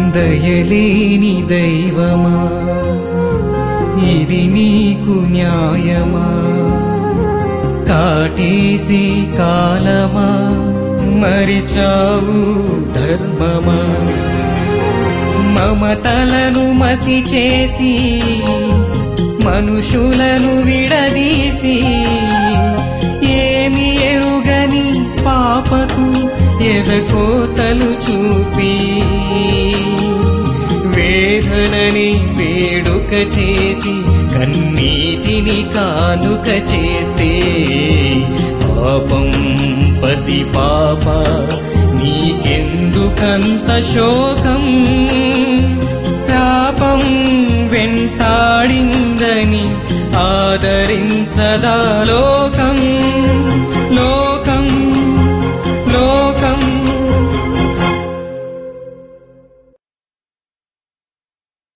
దయలేని దైవమా ఇది నీకు న్యాయమా కాటేసి కాలమా మరిచావు ధర్మమా మమతలను మసి చేసి మనుషులను విడదీసి ఏమి ఎరుగని పాపకు ఎదకోతలు చూపి వేదనని వేడుక చేసి కన్నీటిని కానుక చేస్తే పాపం పసి పాప నీకెందుకంత శోకం శాపం వెంటాడిందని ఆదరించదా లోకం